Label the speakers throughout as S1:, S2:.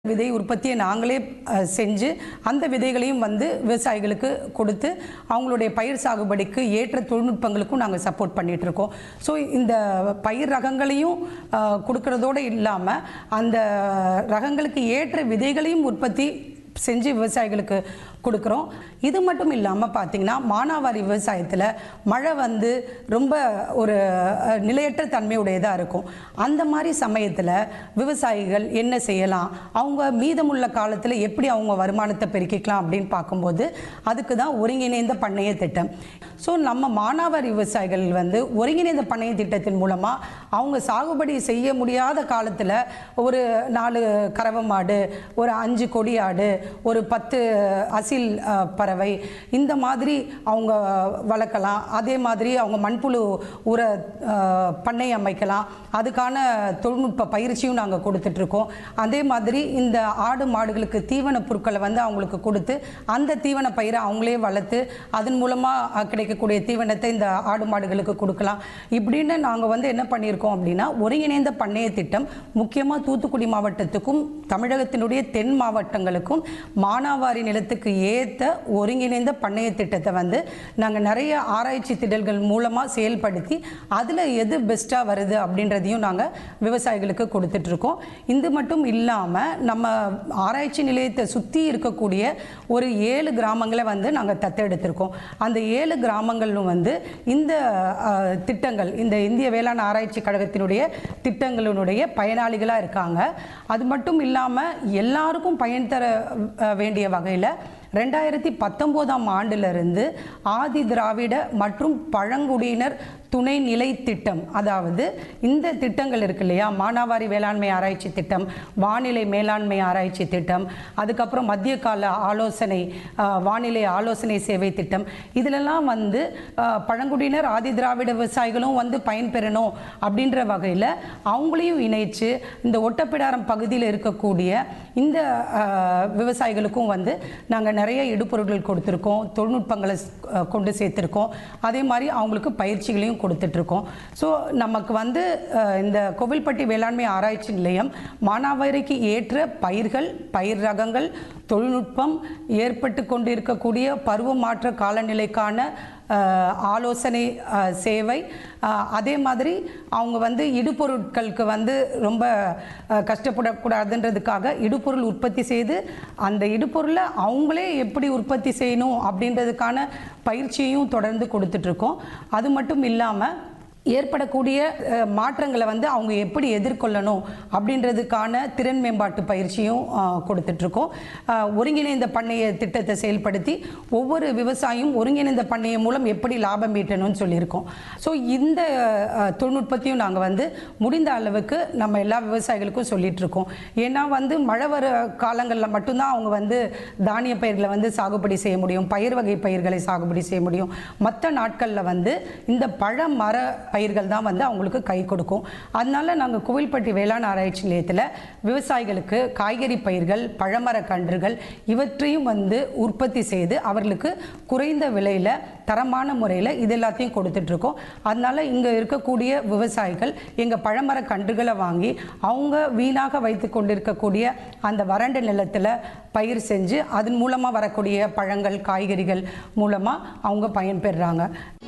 S1: விதை உற்பத்தியை நாங்களே அஹ், செஞ்சு அந்த விதைகளையும் வந்து விவசாயிகளுக்கு கொடுத்து அவங்களுடைய பயிர் சாகுபடிக்கு ஏற்ற தொழில்நுட்பங்களுக்கும் நாங்கள் சப்போர்ட் பண்ணிட்டு இருக்கோம் ஸோ இந்த பயிர் ரகங்களையும் அஹ், கொடுக்கறதோடு இல்லாமல் அந்த ரகங்களுக்கு ஏற்ற விதைகளையும் உற்பத்தி செஞ்சு விவசாயிகளுக்கு கொடுக்குறோம் இது மட்டும் இல்லாமல் பார்த்தீங்கன்னா மானாவாரி விவசாயத்தில் மழை வந்து ரொம்ப ஒரு அஹ், நிலையற்ற தன்மையுடையதாக இருக்கும் அந்த மாதிரி சமயத்தில் விவசாயிகள் என்ன செய்யலாம் அவங்க மீதமுள்ள காலத்தில் எப்படி அவங்க வருமானத்தை பெருக்கிக்கலாம் அப்படின்னு பார்க்கும்போது அதுக்கு தான் ஒருங்கிணைந்த பண்ணைய திட்டம் ஸோ நம்ம மானாவாரி விவசாயிகள் வந்து ஒருங்கிணைந்த பண்ணைய திட்டத்தின் மூலமாக அவங்க சாகுபடி செய்ய முடியாத காலத்தில் ஒரு நாலு கறவை மாடு ஒரு அஞ்சு கொடி ஆடு ஒரு பத்து அசில் அஹ், பறவை இந்த மாதிரி அவங்க வளர்க்கலாம் அதே மாதிரி அவங்க மண்புழு உர அஹ், பண்ணை அமைக்கலாம் அதுக்கான தொழில்நுட்ப பயிற்சியும் நாங்கள் கொடுத்துட்ருக்கோம் அதே மாதிரி இந்த ஆடு மாடுகளுக்கு தீவன பொருட்களை வந்து அவங்களுக்கு கொடுத்து அந்த தீவன பயிரை அவங்களே வளர்த்து அதன் மூலமாக கிடைக்கக்கூடிய தீவனத்தை இந்த ஆடு மாடுகளுக்கு கொடுக்கலாம் இப்படின்னு நாங்கள் வந்து என்ன பண்ணியிருக்கோம் அப்படின்னா ஒருங்கிணைந்த பண்ணைய திட்டம் முக்கியமாக தூத்துக்குடி மாவட்டத்துக்கும் தமிழகத்தினுடைய தென் மாவட்டங்களுக்கும் மானாவாரி நிலத்துக்கு ஏற்ற ஒருங்கிணைந்த பண்ணைய திட்டத்தை வந்து நாங்கள் நிறைய ஆராய்ச்சி திடல்கள் மூலமாக செயல்படுத்தி அதில் எது பெஸ்ட்டாக வருது அப்படின்றதையும் நாங்கள் விவசாயிகளுக்கு கொடுத்துட்ருக்கோம் இது மட்டும் இல்லாமல் நம்ம ஆராய்ச்சி நிலையத்தை சுற்றி இருக்கக்கூடிய ஒரு ஏழு கிராமங்களை வந்து நாங்கள் தத்தெடுத்திருக்கோம் அந்த ஏழு கிராமங்களும் வந்து இந்த அஹ், திட்டங்கள் இந்த இந்திய வேளாண் ஆராய்ச்சி கழகத்தினுடைய திட்டங்களினுடைய பயனாளிகளாக இருக்காங்க அது மட்டும் இல்லாமல் எல்லாருக்கும் பயன் தர அஹ், வேண்டிய வகையில் ரெண்டாயிரத்தி பத்தொம்போதாம் ஆண்டிலிருந்து ஆதி திராவிட மற்றும் பழங்குடியினர் துணை நிலை திட்டம் அதாவது இந்த திட்டங்கள் இருக்கு இல்லையா மானாவாரி வேளாண்மை ஆராய்ச்சி திட்டம் வானிலை மேலாண்மை ஆராய்ச்சி திட்டம் அதுக்கப்புறம் மத்திய கால ஆலோசனை அஹ், வானிலை ஆலோசனை சேவை திட்டம் இதிலெல்லாம் வந்து அஹ், பழங்குடியினர் ஆதி திராவிட விவசாயிகளும் வந்து பயன்பெறணும் அப்படின்ற வகையில் அவங்களையும் இணைச்சு இந்த ஒட்டப்பிடாரம் பகுதியில் இருக்கக்கூடிய இந்த அஹ், விவசாயிகளுக்கும் வந்து நாங்கள் நிறைய இடுபொருட்கள் கொடுத்துருக்கோம் தொழில்நுட்பங்களை அஹ், கொண்டு சேர்த்துருக்கோம் அதே மாதிரி அவங்களுக்கு பயிற்சிகளையும் கொடுத்துட்ருக்கோம் ஸோ நமக்கு வந்து அஹ், இந்த கோவில்பட்டி வேளாண்மை ஆராய்ச்சி நிலையம் மானாவாரிக்கு ஏற்ற பயிர்கள் பயிர் ரகங்கள் தொழில்நுட்பம் ஏற்பட்டு கொண்டிருக்கக்கூடிய பருவ மாற்ற காலநிலைக்கான அஹ், ஆலோசனை அஹ், சேவை அஹ், அதே மாதிரி அவங்க வந்து இடுபொருட்களுக்கு வந்து ரொம்ப அஹ், கஷ்டப்படக்கூடாதுன்றதுக்காக இடுபொருள் உற்பத்தி செய்து அந்த இடுபொருளை அவங்களே எப்படி உற்பத்தி செய்யணும் அப்படின்றதுக்கான பயிற்சியையும் தொடர்ந்து கொடுத்துட்ருக்கோம் அது மட்டும் இல்லாமல் ஏற்படக்கூடிய அஹ், மாற்றங்களை வந்து அவங்க எப்படி எதிர்கொள்ளணும் அப்படின்றதுக்கான திறன் மேம்பாட்டு பயிற்சியும் அஹ், கொடுத்துட்ருக்கோம் அஹ், ஒருங்கிணைந்த பண்ணைய திட்டத்தை செயல்படுத்தி ஒவ்வொரு விவசாயியும் ஒருங்கிணைந்த பண்ணைய மூலம் எப்படி லாபம் ஈட்டணும்னு சொல்லியிருக்கோம் ஸோ இந்த அஹ், தொழில்நுட்பத்தையும் நாங்கள் வந்து முடிந்த அளவுக்கு நம்ம எல்லா விவசாயிகளுக்கும் சொல்லிட்டு இருக்கோம் ஏன்னா வந்து மழை வர காலங்களில் மட்டும்தான் அவங்க வந்து தானிய பயிர்களை வந்து சாகுபடி செய்ய முடியும் பயிர் வகை பயிர்களை சாகுபடி செய்ய முடியும் மற்ற நாட்களில் வந்து இந்த பழ மர பயிர்கள் தான் வந்து அவங்களுக்கு கை கொடுக்கும் அதனால நாங்கள் கோவில்பட்டி வேளாண் ஆராய்ச்சி நிலையத்தில் விவசாயிகளுக்கு காய்கறி பயிர்கள் பழமர கன்றுகள் இவற்றையும் வந்து உற்பத்தி செய்து அவர்களுக்கு குறைந்த விலையில் தரமான முறையில் இது எல்லாத்தையும் கொடுத்துட்ருக்கோம் அதனால இங்கே இருக்கக்கூடிய விவசாயிகள் எங்கள் பழமர கன்றுகளை வாங்கி அவங்க வீணாக வைத்து கொண்டிருக்கக்கூடிய அந்த வறண்ட நிலத்தில் பயிர் செஞ்சு அதன் மூலமாக வரக்கூடிய பழங்கள் காய்கறிகள் மூலமாக அவங்க பயன்பெறுறாங்க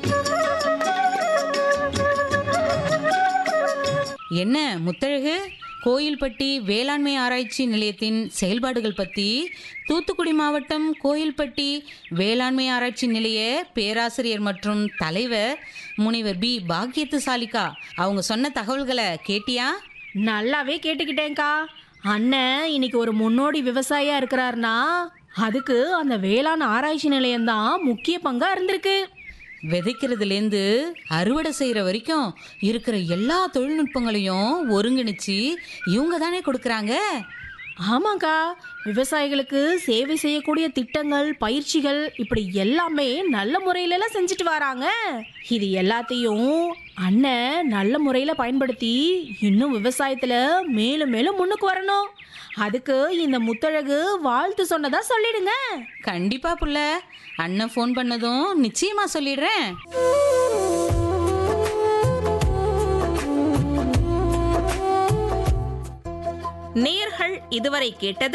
S2: என்ன முத்தழகு கோயில்பட்டி வேளாண்மை ஆராய்ச்சி நிலையத்தின் செயல்பாடுகள் பற்றி தூத்துக்குடி மாவட்டம் கோயில்பட்டி வேளாண்மை ஆராய்ச்சி நிலைய பேராசிரியர் மற்றும் தலைவர் முனைவர் பி பாக்கியத்து சாலிகா அவங்க சொன்ன தகவல்களை கேட்டியா
S3: நல்லாவே கேட்டுக்கிட்டேன்க்கா அண்ணன் இன்னைக்கு ஒரு முன்னோடி விவசாயியா இருக்கிறாருனா அதுக்கு அந்த வேளாண் ஆராய்ச்சி நிலையம்தான் முக்கிய பங்கா இருந்திருக்கு
S2: விதைக்கிறதுலேருந்து அறுவடை செய்கிற வரைக்கும் இருக்கிற எல்லா தொழில்நுட்பங்களையும் ஒருங்கிணைச்சு இவங்க தானே கொடுக்குறாங்க
S3: ஆமாக்கா விவசாயிகளுக்கு சேவை செய்யக்கூடிய திட்டங்கள் பயிற்சிகள் இப்படி எல்லாமே நல்ல முறையில எல்லாம் செஞ்சுட்டு வராங்க இது எல்லாத்தையும் அண்ணன் நல்ல முறையில பயன்படுத்தி இன்னும் விவசாயத்துல மேலும் மேலும் முன்னுக்கு வரணும் அதுக்கு இந்த முத்தழகு வாழ்த்து சொன்னதா சொல்லிடுங்க
S2: கண்டிப்பா புள்ள அண்ணன் ஃபோன் பண்ணதும் நிச்சயமா சொல்லிடுறேன்
S4: நேர்கள் இதுவரை கேட்டது